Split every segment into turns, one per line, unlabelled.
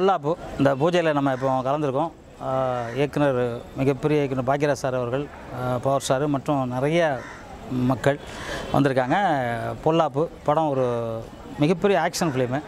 பொல்லாப்பு இந்த பூஜையில் நம்ம இப்போ கலந்துருக்கோம் ஆஹ் இயக்குனர் மிகப்பெரிய இயக்குனர் பாக்யராஜ் சார் அவர்கள் ஆஹ் பவர் சார் மற்றும் நிறைய மக்கள் வந்திருக்காங்க பொல்லாப்பு படம் ஒரு மிகப்பெரிய ஆக்ஷன் ஃபிலிமு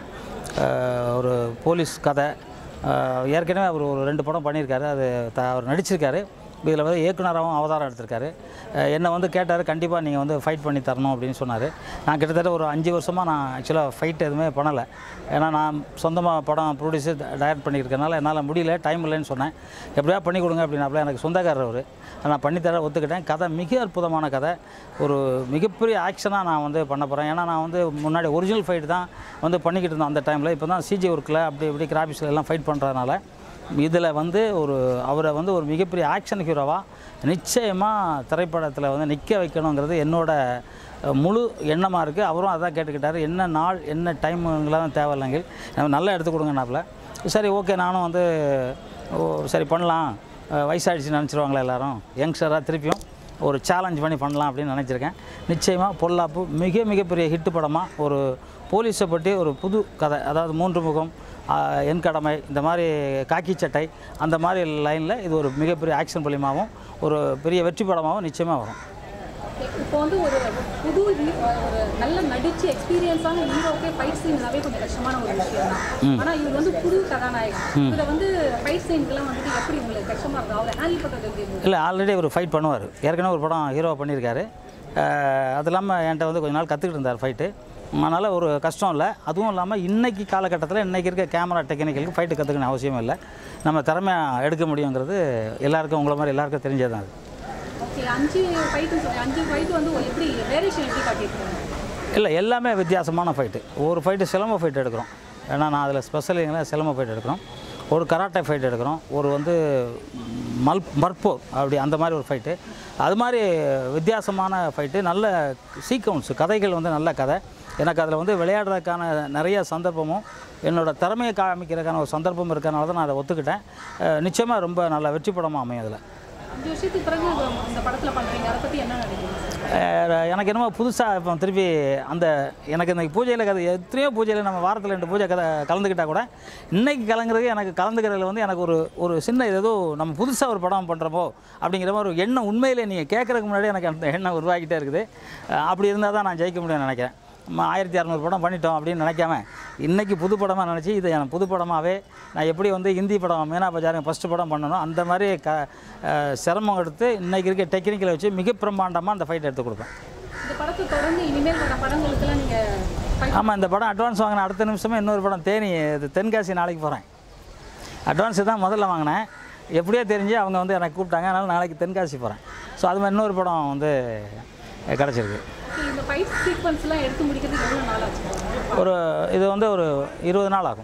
ஒரு போலீஸ் கதை ஆஹ் ஏற்கனவே அவர் ஒரு ரெண்டு படம் பண்ணியிருக்காரு அது த அவர் நடிச்சிருக்காரு இதில் வந்து இயக்குனராகவும் அவதாரம் எடுத்திருக்காரு அஹ் என்னை வந்து கேட்டார் கண்டிப்பாக நீங்கள் வந்து ஃபைட் பண்ணி தரணும் அப்படின்னு சொன்னார் நான் கிட்டத்தட்ட ஒரு அஞ்சு வருஷமாக நான் ஆக்சுவலாக ஃபைட் எதுவுமே பண்ணலை ஏன்னா நான் சொந்தமாக படம் ப்ரொடியூசர் டைரக்ட் பண்ணியிருக்கனால என்னால் முடியல டைம் இல்லைன்னு சொன்னேன் எப்படியா பண்ணி கொடுங்க அப்படின்னாப்புல எனக்கு சொந்தக்காரர் அவர் நான் பண்ணித்தர ஒத்துக்கிட்டேன் கதை மிக அற்புதமான கதை ஒரு மிகப்பெரிய ஆக்ஷனாக நான் வந்து பண்ண போகிறேன் ஏன்னா நான் வந்து முன்னாடி ஒரிஜினல் ஃபைட் தான் வந்து பண்ணிக்கிட்டு இருந்தோம் அந்த டைமில் இப்போ தான் சிஜி ஒர்க்கில் அப்படி இப்படி கிராஃபிக்ஸில் எல்லாம் ஃபைட் பண்ணுறதுனால இதில் வந்து ஒரு அவரை வந்து ஒரு மிகப்பெரிய ஆக்ஷன் ஹீரோவாக நிச்சயமாக திரைப்படத்தில் வந்து நிற்க வைக்கணுங்கிறது என்னோட அஹ், முழு எண்ணமாக இருக்குது அவரும் அதான் கேட்டுக்கிட்டாரு என்ன நாள் என்ன டைமுங்களாம் தேவையில்லைங்க நம்ம நல்லா எடுத்து கொடுங்கனாப்புல சரி ஓகே நானும் வந்து ஓ சரி பண்ணலாம் அஹ், வயசாயிடுச்சு நினச்சிருவாங்களே எல்லாரும் யங்ஸ்டராக திருப்பியும் ஒரு சேலஞ்ச் பண்ணி பண்ணலாம் அப்படின்னு நினச்சிருக்கேன் நிச்சயமாக பொல்லாப்பு மிக மிகப்பெரிய ஹிட் படமாக ஒரு போலீஸை பற்றி ஒரு புது கதை அதாவது மூன்று முகம் ஆஹ், என் கடமை இந்த மாதிரி காக்கி சட்டை அந்த மாதிரி லைனில் இது ஒரு மிகப்பெரிய ஆக்ஷன் பலியமாகவும் ஒரு பெரிய வெற்றி படமாகவும் நிச்சயமாக வரும்
இப்போ வந்து ஒரு புது ஹீ- ஒரு நல்ல நடிச்சு எக்ஸ்பீரியன்ஸான ஹீரோக்கே ஃபைட் சீன்னாவே கொஞ்சம் கஷ்டமான ஒரு விஷயம் தான் ஆனா இவர் வந்து புது கதாநாயகன் இவரை வந்து ஃபைட் சீன்க்கெல்லாம் வந்துட்டு எப்படி உங்களுக்கு கஷ்டமா இருக்கும் அவரை ஹேண்டில் பண்றது எப்படி இருந்தது
இல்லை ஆல்ரெடி ஒரு ஃபைட் பண்ணுவார் ஏற்கனவே ஒரு படம் ஹீரோ பண்ணியிருக்காரு ஆஹ், அது இல்லாமல் என்கிட்ட வந்து கொஞ்ச நாள் கற்றுக்கிட்டு இருந்தார் ஃபைட்டு அதனால் ஒரு கஷ்டம் இல்லை அதுவும் இல்லாமல் இன்னைக்கு காலகட்டத்தில் இன்றைக்கி இருக்க கேமரா டெக்னிக்கலுக்கு ஃபைட்டு கற்றுக்கணும் அவசியம் இல்லை நம்ம திறமையாக எடுக்க முடியுங்கிறது எல்லாருக்கும் உங்களை மாதிரி எல்லாருக்கும் தெரிஞ்சது தான் அது
ஓகே அஞ்சு ஃபைட்டுன்னு சொல்லி அஞ்சு ஃபைட்டு வந்து ஒரு எப்படி வேரியேஷன் எப்படி காட்டியிருக்காங்க
இல்லை எல்லாமே வித்தியாசமான ஃபைட்டு ஒரு ஃபைட்டு சிலம்ப ஃபைட் எடுக்கிறோம் ஏன்னா நான் அதில் ஸ்பெஷலிங்களா சிலம்ப ஃபைட் எடுக்கிறோம் ஒரு கராட்டே ஃபைட் எடுக்கிறோம் ஒரு வந்து மல் மற்போ அப்படி அந்த மாதிரி ஒரு ஃபைட்டு அது மாதிரி வித்தியாசமான ஃபைட்டு நல்ல சீக்வன்ஸ் கதைகள் வந்து நல்ல கதை எனக்கு அதில் வந்து விளையாடுறதுக்கான நிறைய சந்தர்ப்பமும் என்னோட திறமையை காமிக்கிறதுக்கான ஒரு சந்தர்ப்பம் இருக்கறனால தான் நான் அதை ஒத்துக்கிட்டேன் நிச்சயமாக ரொம்ப நல்ல வெற்றி படமாக அமையும் அதில்
அஞ்சு வருஷத்துக்கு பிறகு இந்த படத்துல பண்றீங்க அதை பத்தி என்ன நினைக்கிறீங்க
அஹ் எனக்கு என்னமோ புதுசாக இப்போ திருப்பி அந்த எனக்கு இந்த பூஜையில் கதை எத்தனையோ பூஜையில் நம்ம வாரத்தில் ரெண்டு பூஜை கதை கலந்துக்கிட்டால் கூட இன்னைக்கு கலங்குறது எனக்கு கலந்துக்கிறதுல வந்து எனக்கு ஒரு ஒரு சின்ன ஏதோ நம்ம புதுசாக ஒரு படம் பண்ணுறப்போ அப்படிங்கிற மாதிரி ஒரு எண்ணம் உண்மையிலே நீங்கள் கேட்குறதுக்கு முன்னாடி எனக்கு அந்த எண்ணம் உருவாக்கிட்டே இருக்குது அஹ் அப்படி இருந்தால் தான் நான் ஜெயிக்க முடியும்னு நினைக்கிறேன் நம்ம ஆயிரத்தி அறநூறு படம் பண்ணிட்டோம் அப்படின்னு நினைக்காம இன்றைக்கி புது படமாக நினச்சி இது எனக்கு புது படமாகவே நான் எப்படி வந்து ஹிந்தி படம் மீனா பஜாருங்க ஃபஸ்ட்டு படம் பண்ணணும் அந்த மாதிரி க அஹ் சிரமம் எடுத்து இன்றைக்கி இருக்க டெக்னிக்கலை வச்சு மிக பிரம்மாண்டமாக அந்த ஃபைட் எடுத்து கொடுப்பேன்
இந்த படத்தை தொடர்ந்து இனிமேல் வர படங்களுக்கெல்லாம் நீங்க fight
ஆமாம் இந்த படம் அட்வான்ஸ் வாங்கின அடுத்த நிமிஷமே இன்னொரு படம் தேனி இது தென்காசி நாளைக்கு போகிறேன் அட்வான்ஸு தான் முதல்ல வாங்கினேன் எப்படியோ தெரிஞ்சு அவங்க வந்து எனக்கு கூப்பிட்டாங்க அதனால் நாளைக்கு தென்காசி போகிறேன் ஸோ அது மாதிரி இன்னொரு படம் வந்து கிடச்சிருக்கு
Okay, இந்த ஃபைட் சீக்வன்ஸ்லாம் எடுத்து முடிக்கிறதுக்கு எவ்வளோ நாள் ஆச்சு
ஒரு இது வந்து ஒரு இருபது நாள் ஆகும்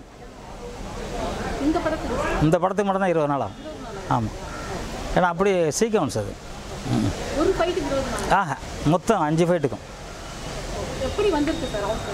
இந்த படத்துக்கு
இந்த படத்துக்கு மட்டும் தான் இருபது நாள் ஆகும் ஆமாம் ஏன்னா அப்படி சீக்வன்ஸ் அது ம்.
ஒரு ஃபைட்டுக்கு இருபது நாள்
ஆஹா மொத்தம் அஞ்சு ஃபைட்டுக்கும்
எப்படி வந்திருக்கு சார் அவுட்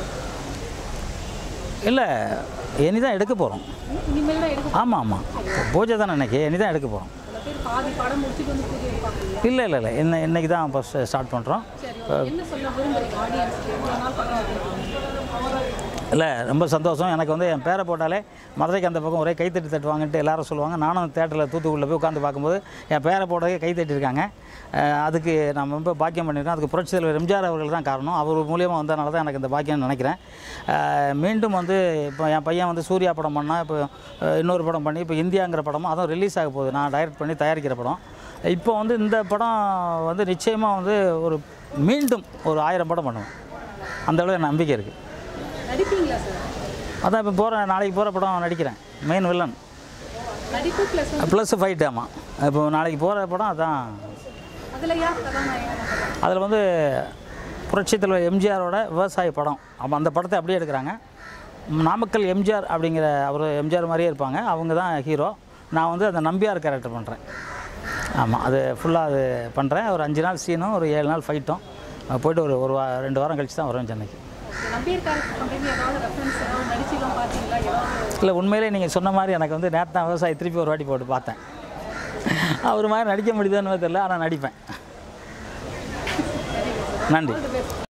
இல்லை இனி தான் எடுக்க போகிறோம்
இனிமேல் தான் எடுக்க
ஆமாம் ஆமாம் பூஜை தானே இன்னைக்கு இனி தான் எடுக்க போகிறோம்
சில பேர் பாதி படம் முடிச்சுட்டு வந்து புதிய எடுப்பாங்க இல்லையா?
இல்லை இல்லை இல்லை இன்ன இன்னைக்கு தான் ஃபஸ்ட் ஸ்டார்ட் பண்ணுறோம்
சரி okay. என்ன சொல்ல விரும்புறீங்க ஆடியன்ஸ்க்கு எவ்வளோ நாள் படம் வந்திருக்கீங்க
இல்லை ரொம்ப சந்தோஷம் எனக்கு வந்து என் பேரை போட்டாலே மதுரைக்கு அந்த பக்கம் ஒரே கைத்தட்டி தட்டுவாங்கன்ட்டு எல்லாரும் சொல்லுவாங்க நானும் தேட்டரில் தூத்துக்குடியில் போய் உட்காந்து பார்க்கும்போது என் பேரை போட்டதே கை தட்டியிருக்காங்க அஹ் அதுக்கு நான் ரொம்ப பாக்கியம் பண்ணியிருக்கேன் அதுக்கு புரட்சி தலைவர் எம்ஜிஆர் அவர்கள் தான் காரணம் அவர் மூலியமாக வந்தனால தான் எனக்கு இந்த பாக்கியம்னு நினைக்கிறேன் அஹ் மீண்டும் வந்து இப்போ என் பையன் வந்து சூர்யா படம் பண்ணால் இப்போ அஹ் இன்னொரு படம் பண்ணி இப்போ இந்தியாங்கிற படமும் அதுவும் ரிலீஸ் ஆக போகுது நான் டைரக்ட் பண்ணி தயாரிக்கிற படம் இப்போ வந்து இந்த படம் வந்து நிச்சயமாக வந்து ஒரு மீண்டும் ஒரு ஆயிரம் படம் பண்ணுவேன் அந்த அளவு எனக்கு நம்பிக்கை இருக்குது
நடிப்பீங்களா சார்
அதான் இப்போ போகிற நாளைக்கு போகிற படம் நடிக்கிறேன் மெயின் வில்லன்
நடிப்பு ப்ளஸ்
ப்ளஸ் ஃபைட் ஆமாம் இப்போ நாளைக்கு போகிற படம் அதான்
அதில் யார் கதாநாயகன்
அதில் வந்து புரட்சித் தலைவர் எம்ஜிஆரோட விவசாய படம் அப்போ அந்த படத்தை அப்படியே எடுக்கிறாங்க நாமக்கல் எம்ஜிஆர் அப்படிங்கிற அவர் எம்ஜிஆர் மாதிரியே இருப்பாங்க அவங்க தான் ஹீரோ நான் வந்து அந்த நம்பியார் கேரக்டர் பண்ணுறேன் ஆமாம் அது ஃபுல்லாக அது பண்ணுறேன் ஒரு அஞ்சு நாள் சீனும் ஒரு ஏழு நாள் ஃபைட்டும் போயிட்டு ஒரு ஒரு வா ரெண்டு வாரம் கழிச்சு தான் வருவேன் சென்னைக்கு
நம்பியர் கேரக்டர் பண்ணுறீங்க ஏதாவது ரெஃபரன்ஸ் ஏதாவது நடிச்சுலாம் பார்த்தீங்களா ஏதாவது
இல்லை உண்மையிலே நீங்கள் சொன்ன மாதிரி எனக்கு வந்து நேற்று தான் விவசாயி திருப்பி ஒரு வாட்டி போட்டு பார்த்தேன் அவர் மாதிரி நடிக்க முடியுதுன்னு தெரியல ஆனால் நடிப்பேன் நன்றி